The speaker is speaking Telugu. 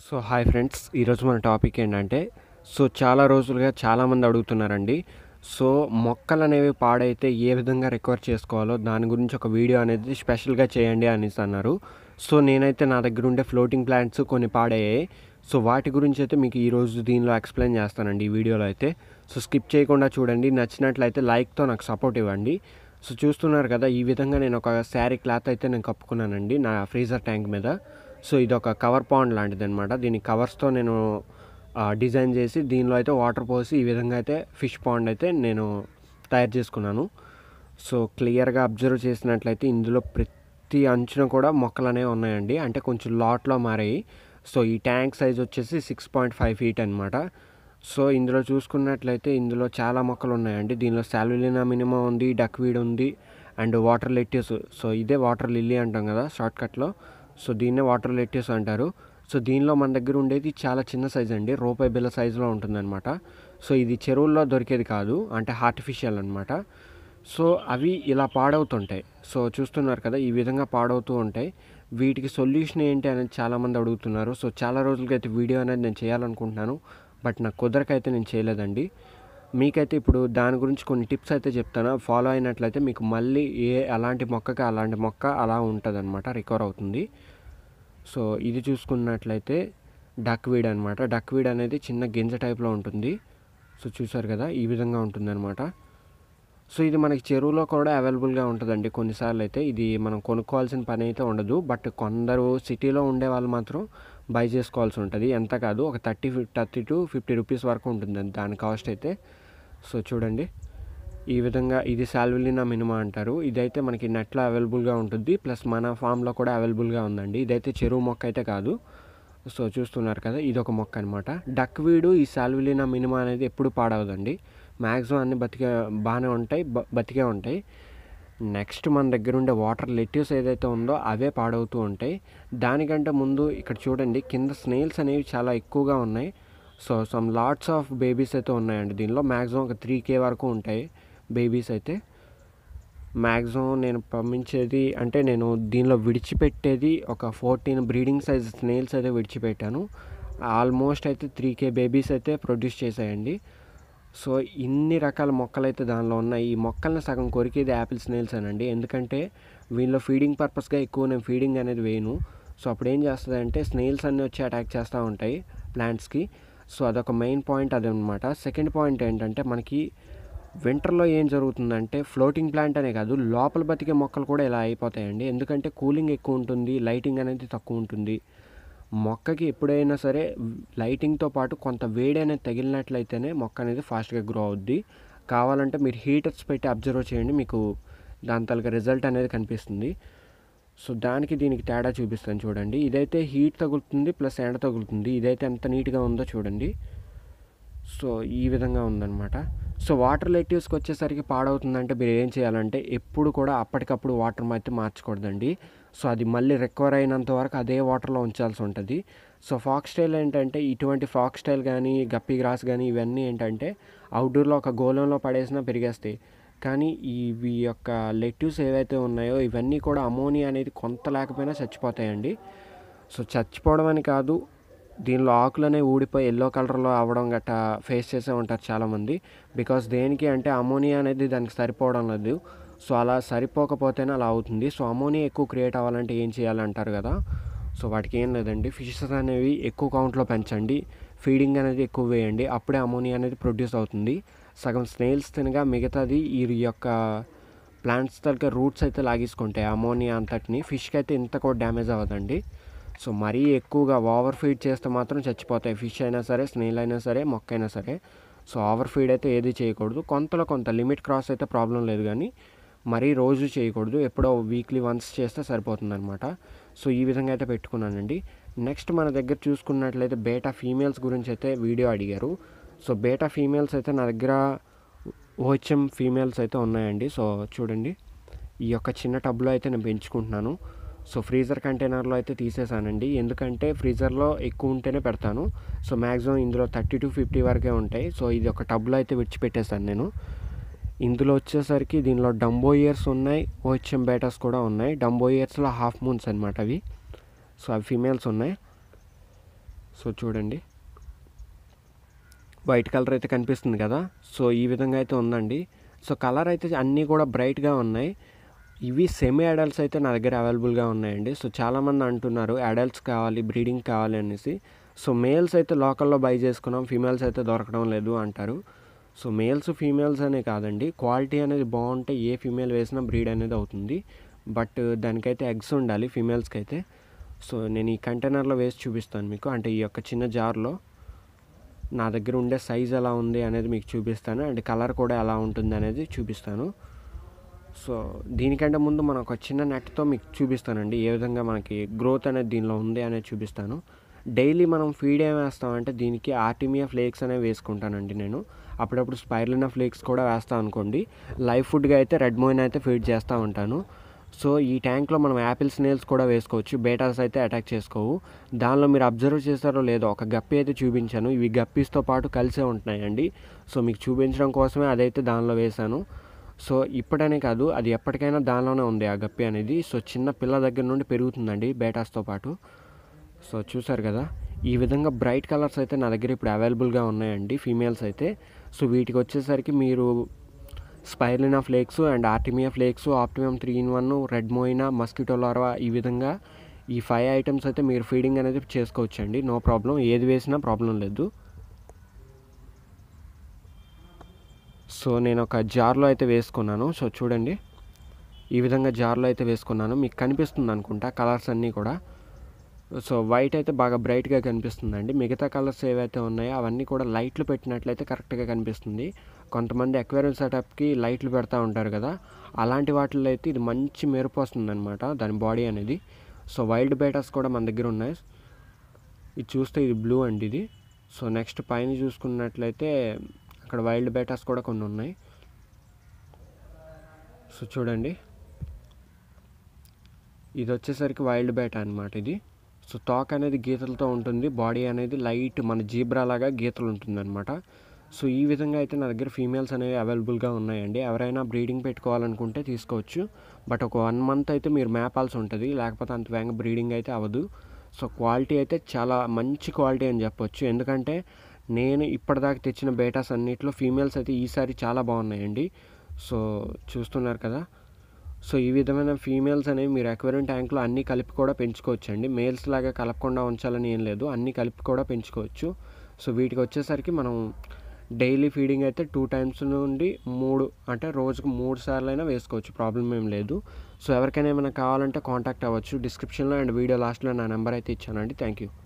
సో హాయ్ ఫ్రెండ్స్ ఈరోజు మన టాపిక్ ఏంటంటే సో చాలా రోజులుగా చాలామంది అడుగుతున్నారండి సో మొక్కలు అనేవి పాడైతే ఏ విధంగా రికవర్ చేసుకోవాలో దాని గురించి ఒక వీడియో అనేది స్పెషల్గా చేయండి అనేసి అన్నారు సో నేనైతే నా దగ్గర ఉండే ఫ్లోటింగ్ ప్లాంట్స్ కొన్ని పాడయ్యాయి సో వాటి గురించి అయితే మీకు ఈరోజు దీనిలో ఎక్స్ప్లెయిన్ చేస్తానండి ఈ వీడియోలో అయితే సో స్కిప్ చేయకుండా చూడండి నచ్చినట్లయితే లైక్తో నాకు సపోర్ట్ ఇవ్వండి సో చూస్తున్నారు కదా ఈ విధంగా నేను ఒక శారీ క్లాత్ అయితే నేను కప్పుకున్నానండి నా ఫ్రీజర్ ట్యాంక్ మీద సో ఇది ఒక కవర్ పాండ్ లాంటిది అనమాట దీని కవర్స్తో నేను ఆ, డిజైన్ చేసి దీనిలో అయితే వాటర్ పోసి ఈ విధంగా అయితే ఫిష్ పాండ్ అయితే నేను తయారు చేసుకున్నాను సో క్లియర్గా అబ్జర్వ్ చేసినట్లయితే ఇందులో ప్రతి అంచున కూడా మొక్కలు అనేవి ఉన్నాయండి అంటే కొంచెం లాట్లో మారాయి సో ఈ ట్యాంక్ సైజ్ వచ్చేసి సిక్స్ పాయింట్ ఫైవ్ ఫీట్ అనమాట సో ఇందులో చూసుకున్నట్లయితే ఇందులో చాలా మొక్కలు ఉన్నాయండి దీనిలో శాల్విలినా మినిమం ఉంది డక్వీడ్ ఉంది అండ్ వాటర్ లెట్యూస్ సో ఇదే వాటర్ లిల్లీ అంటాం కదా షార్ట్కట్లో సో దీన్నే వాటర్ లెట్యూస్ అంటారు సో దీనిలో మన దగ్గర ఉండేది చాలా చిన్న సైజ్ అండి రూపాయి బిల్ల సైజులో ఉంటుందన్నమాట సో ఇది చెరువుల్లో దొరికేది కాదు అంటే ఆర్టిఫిషియల్ అనమాట సో అవి ఇలా పాడవుతుంటాయి సో చూస్తున్నారు కదా ఈ విధంగా పాడవుతూ ఉంటాయి వీటికి సొల్యూషన్ ఏంటి అనేది చాలామంది అడుగుతున్నారు సో చాలా రోజులకి అయితే వీడియో అనేది నేను చేయాలనుకుంటున్నాను బట్ నాకు కుదరకైతే నేను చేయలేదండి మీకైతే ఇప్పుడు దాని గురించి కొన్ని టిప్స్ అయితే చెప్తాను ఫాలో అయినట్లయితే మీకు మళ్ళీ ఏ అలాంటి మొక్కకి అలాంటి మొక్క అలా ఉంటుంది అనమాట రికవర్ అవుతుంది సో ఇది చూసుకున్నట్లయితే డక్ వీడ్ అనమాట డక్ వీడ్ అనేది చిన్న గింజ టైప్లో ఉంటుంది సో చూసారు కదా ఈ విధంగా ఉంటుంది అనమాట సో ఇది మనకి చెరువులో కూడా అవైలబుల్గా ఉంటుందండి కొన్నిసార్లు అయితే ఇది మనం కొనుక్కోవాల్సిన పని అయితే ఉండదు బట్ కొందరు సిటీలో ఉండే వాళ్ళు మాత్రం బై చేసుకోవాల్సి ఉంటుంది ఎంత కాదు ఒక thirty thirty to fifty rupees వరకు ఉంటుంది దాని కాస్ట్ అయితే సో చూడండి ఈ విధంగా ఇది సాల్విలినా మినిమా అంటారు ఇదైతే మనకి నెట్లో అవైలబుల్గా ఉంటుంది ప్లస్ మన ఫామ్లో కూడా అవైలబుల్గా ఉందండి ఇదైతే చెరువు మొక్క అయితే కాదు సో చూస్తున్నారు కదా ఇది ఒక మొక్క అనమాట డక్ వీడు ఈ సాల్విలినా మినిమా అనేది ఎప్పుడు పాడవదండి మ్యాక్సిమం అన్ని బతికే బాగానే ఉంటాయి బ- బతికే ఉంటాయి నెక్స్ట్ మన దగ్గర ఉండే వాటర్ లెట్యూస్ ఏదైతే ఉందో అవే పాడవుతూ ఉంటాయి దానికంటే ముందు ఇక్కడ చూడండి కింద స్నేల్స్ అనేవి చాలా ఎక్కువగా ఉన్నాయి so some lots of babies అయితే ఉన్నాయండి దీనిలో మ్యాక్సిమం ఒక త్రీ కే వరకు ఉంటాయి బేబీస్ అయితే మ్యాక్సిమం నేను పంపించేది అంటే నేను దీనిలో విడిచిపెట్టేది ఒక ఫోర్టీన్ బ్రీడింగ్ సైజ్ స్నేల్స్ అయితే విడిచిపెట్టాను ఆల్మోస్ట్ అయితే త్రీ కే బేబీస్ అయితే ప్రొడ్యూస్ చేశాయండి సో ఇన్ని రకాల మొక్కలు అయితే దానిలో ఉన్నాయి ఈ మొక్కల్ని సగం కొరికేది యాపిల్ స్నేల్స్ అనండి ఎందుకంటే వీళ్ళలో ఫీడింగ్ పర్పస్గా ఎక్కువ నేను ఫీడింగ్ అనేది వేయను సో అప్పుడు ఏం చేస్తుంది అంటే స్నేల్స్ అన్నీ వచ్చి అటాక్ చేస్తూ ఉంటాయి ప్లాంట్స్కి సో అదొక మెయిన్ పాయింట్ అదనమాట సెకండ్ పాయింట్ ఏంటంటే మనకి వింటర్లో ఏం జరుగుతుందంటే ఫ్లోటింగ్ ప్లాంట్ అనే కాదు లోపల బతికే మొక్కలు కూడా ఇలా అయిపోతాయండి ఎందుకంటే కూలింగ్ ఎక్కువ ఉంటుంది లైటింగ్ అనేది తక్కువ ఉంటుంది మొక్కకి ఎప్పుడైనా సరే లైటింగ్తో పాటు కొంత వేడి అనేది తగిలినట్లయితేనే మొక్క అనేది ఫాస్ట్గా గ్రో అవుద్ది కావాలంటే మీరు హీటర్స్ పెట్టి అబ్జర్వ్ చేయండి మీకు దాని తలక రిజల్ట్ అనేది కనిపిస్తుంది సో దానికి దీనికి తేడా చూపిస్తాను చూడండి ఇదైతే హీట్ తగులుతుంది ప్లస్ ఎండ తగులుతుంది ఇదైతే ఎంత నీట్గా ఉందో చూడండి సో ఈ విధంగా ఉందన్నమాట సో వాటర్ లెట్యూస్కి వచ్చేసరికి పాడవుతుందంటే మీరు ఏం చేయాలంటే ఎప్పుడు కూడా అప్పటికప్పుడు వాటర్ అయితే మార్చకూడదండి సో అది మళ్ళీ రికవర్ అయినంత వరకు అదే వాటర్లో ఉంచాల్సి ఉంటుంది సో ఫాక్ స్టైల్ ఏంటంటే ఇటువంటి ఫాక్ స్టైల్ కానీ గప్పి గ్రాస్ కానీ ఇవన్నీ ఏంటంటే అవుట్డోర్లో ఒక గోళంలో పడేసినా పెరిగేస్తాయి కానీ ఇవి యొక్క లెట్యూస్ ఏవైతే ఉన్నాయో ఇవన్నీ కూడా అమోనియా అనేది కొంత లేకపోయినా చచ్చిపోతాయండి సో చచ్చిపోవడం అని కాదు దీనిలో ఆకులు అనేవి ఊడిపోయి ఎల్లో కలర్లో అవ్వడం గట్టా ఫేస్ చేసే ఉంటారు చాలామంది బికాస్ దేనికి అంటే అమోనియా అనేది దానికి సరిపోవడం లేదు సో అలా సరిపోకపోతేనే అలా అవుతుంది సో అమోనియా ఎక్కువ క్రియేట్ అవ్వాలంటే ఏం చేయాలంటారు కదా సో వాటికి ఏం లేదండి ఫిషెస్ అనేవి ఎక్కువ కౌంట్లో పెంచండి ఫీడింగ్ అనేది ఎక్కువ వేయండి అప్పుడే అమోనియా అనేది ప్రొడ్యూస్ అవుతుంది సగం స్నేల్స్ తినగా మిగతాది ఈ యొక్క ప్లాంట్స్ తలక రూట్స్ అయితే లాగేసుకుంటాయి అమోనియా అంతటిని ఫిష్కి అయితే ఇంత కూడా డ్యామేజ్ అవ్వదండి సో మరీ ఎక్కువగా ఓవర్ ఫీడ్ చేస్తే మాత్రం చచ్చిపోతాయి ఫిష్ అయినా సరే స్నేల్ అయినా సరే మొక్క అయినా సరే సో ఓవర్ ఫీడ్ అయితే ఏది చేయకూడదు కొంతలో కొంత లిమిట్ క్రాస్ అయితే ప్రాబ్లం లేదు కానీ మరీ రోజు చేయకూడదు ఎప్పుడో వీక్లీ వన్స్ చేస్తే సరిపోతుంది అనమాట సో ఈ విధంగా అయితే పెట్టుకున్నానండి నెక్స్ట్ మన దగ్గర చూసుకున్నట్లయితే బేటా ఫీమేల్స్ గురించి అయితే వీడియో అడిగారు సో బేటా ఫీమేల్స్ అయితే నా దగ్గర ఓహెచ్ఎం ఫీమేల్స్ అయితే ఉన్నాయండి సో చూడండి ఈ యొక్క చిన్న టబ్లో అయితే నేను పెంచుకుంటున్నాను సో ఫ్రీజర్ కంటైనర్లో అయితే తీసేసానండి ఎందుకంటే ఫ్రీజర్లో ఎక్కువ ఉంటేనే పెడతాను సో మ్యాక్సిమం ఇందులో థర్టీ టు ఫిఫ్టీ వరకే ఉంటాయి సో ఇది ఒక టబ్లో అయితే విడిచిపెట్టేశాను నేను ఇందులో వచ్చేసరికి దీనిలో డంబో ఇయర్స్ ఉన్నాయి ఓహెచ్ఎం బేటాస్ కూడా ఉన్నాయి డంబో ఇయర్స్లో హాఫ్ మూన్స్ అనమాట అవి సో అవి ఫీమేల్స్ ఉన్నాయి సో చూడండి వైట్ కలర్ అయితే కనిపిస్తుంది కదా సో ఈ విధంగా అయితే ఉందండి సో కలర్ అయితే అన్నీ కూడా బ్రైట్గా ఉన్నాయి ఇవి సెమీ అడల్ట్స్ అయితే నా దగ్గర అవైలబుల్గా ఉన్నాయండి సో చాలామంది అంటున్నారు అడల్ట్స్ కావాలి బ్రీడింగ్ కావాలి అనేసి సో మేల్స్ అయితే లోకల్లో బై చేసుకున్నాం ఫీమేల్స్ అయితే దొరకడం లేదు అంటారు సో మేల్స్ ఫీమేల్స్ అనే కాదండి క్వాలిటీ అనేది బాగుంటే ఏ ఫీమేల్ వేసినా బ్రీడ్ అనేది అవుతుంది బట్ దానికైతే ఎగ్స్ ఉండాలి ఫీమేల్స్కి అయితే సో నేను ఈ కంటైనర్లో వేసి చూపిస్తాను మీకు అంటే ఈ యొక్క చిన్న జార్లో నా దగ్గర ఉండే సైజ్ ఎలా ఉంది అనేది మీకు చూపిస్తాను అండ్ కలర్ కూడా ఎలా ఉంటుంది అనేది చూపిస్తాను సో దీనికంటే ముందు మనం ఒక చిన్న నెట్తో మీకు చూపిస్తానండి ఏ విధంగా మనకి గ్రోత్ అనేది దీనిలో ఉంది అనేది చూపిస్తాను డైలీ మనం ఫీడ్ ఏం వేస్తామంటే దీనికి ఆర్టిమియా ఫ్లేక్స్ అనేవి వేసుకుంటానండి నేను అప్పుడప్పుడు స్పైర్లినా ఫ్లేక్స్ కూడా వేస్తాను అనుకోండి లైవ్ ఫుడ్గా అయితే రెడ్ మోయిన్ అయితే ఫీడ్ చేస్తూ ఉంటాను సో ఈ ట్యాంక్లో మనం యాపిల్ స్నేల్స్ కూడా వేసుకోవచ్చు బేటాస్ అయితే అటాక్ చేసుకోవు దానిలో మీరు అబ్జర్వ్ చేస్తారో లేదో ఒక గప్పి అయితే చూపించాను ఇవి గప్పీస్తో పాటు కలిసే ఉంటున్నాయండి సో మీకు చూపించడం కోసమే అదైతే దానిలో వేశాను సో ఇప్పుడనే కాదు అది ఎప్పటికైనా దానిలోనే ఉంది ఆ గప్పి అనేది సో చిన్న పిల్ల దగ్గర నుండి పెరుగుతుందండి బేటాస్తో పాటు సో చూసారు కదా ఈ విధంగా బ్రైట్ కలర్స్ అయితే నా దగ్గర ఇప్పుడు అవైలబుల్గా ఉన్నాయండి ఫీమేల్స్ అయితే సో వీటికి వచ్చేసరికి మీరు spirulina flakes and artemia flakes optimum three in one red moina mosquito larva ఈ విధంగా ఈ ఫైవ్ ఐటమ్స్ అయితే మీరు ఫీడింగ్ అనేది చేసుకోవచ్చండి నో ప్రాబ్లం ఏది వేసినా ప్రాబ్లం లేదు సో నేను ఒక జార్లో అయితే వేసుకున్నాను సో చూడండి ఈ విధంగా జార్లో అయితే వేసుకున్నాను మీకు కనిపిస్తుంది అనుకుంటా కలర్స్ అన్నీ కూడా సో వైట్ అయితే బాగా బ్రైట్గా కనిపిస్తుందండి మిగతా కలర్స్ ఏవైతే ఉన్నాయో అవన్నీ కూడా లైట్లు పెట్టినట్లయితే కరెక్ట్గా కనిపిస్తుంది కొంతమంది ఎక్వేరియం సెటప్కి లైట్లు పెడతా ఉంటారు కదా అలాంటి వాటిల్లో అయితే ఇది మంచి మెరుపు వస్తుంది అనమాట దాని బాడీ అనేది సో వైల్డ్ బేటాస్ కూడా మన దగ్గర ఉన్నాయి ఇది చూస్తే ఇది బ్లూ అండి ఇది సో నెక్స్ట్ పైన చూసుకున్నట్లయితే అక్కడ వైల్డ్ బేటాస్ కూడా కొన్ని ఉన్నాయి సో చూడండి ఇది వచ్చేసరికి వైల్డ్ బేటా అనమాట ఇది సో టాక్ అనేది గీతలతో ఉంటుంది బాడీ అనేది లైట్ మన జీబ్రా లాగా గీతలు ఉంటుంది అనమాట సో ఈ విధంగా అయితే నా దగ్గర ఫీమేల్స్ అనేవి అవైలబుల్గా ఉన్నాయండి ఎవరైనా బ్రీడింగ్ పెట్టుకోవాలనుకుంటే తీసుకోవచ్చు బట్ ఒక వన్ మంత్ అయితే మీరు మేపాల్సి ఉంటుంది లేకపోతే అంత వేగంగా బ్రీడింగ్ అయితే అవ్వదు సో క్వాలిటీ అయితే చాలా మంచి క్వాలిటీ అని చెప్పొచ్చు ఎందుకంటే నేను ఇప్పటిదాకా తెచ్చిన బేటాస్ అన్నిటిలో ఫీమేల్స్ అయితే ఈసారి చాలా బాగున్నాయండి సో చూస్తున్నారు కదా సో ఈ విధమైన ఫీమేల్స్ అనేవి మీరు అక్వేరియం ట్యాంక్లో అన్నీ కలిపి కూడా పెంచుకోవచ్చు అండి మేల్స్ లాగా కలపకుండా ఉంచాలని ఏం లేదు అన్నీ కలిపి కూడా పెంచుకోవచ్చు సో వీటికి వచ్చేసరికి మనం డైలీ ఫీడింగ్ అయితే టూ టైమ్స్ నుండి మూడు అంటే రోజుకు మూడు సార్లు అయినా వేసుకోవచ్చు ప్రాబ్లం ఏం లేదు సో ఎవరికైనా ఏమైనా కావాలంటే కాంటాక్ట్ అవ్వచ్చు డిస్క్రిప్షన్లో అండ్ వీడియో లాస్ట్లో నా నెంబర్ అయితే ఇచ్చానండి థ్యాంక్ యూ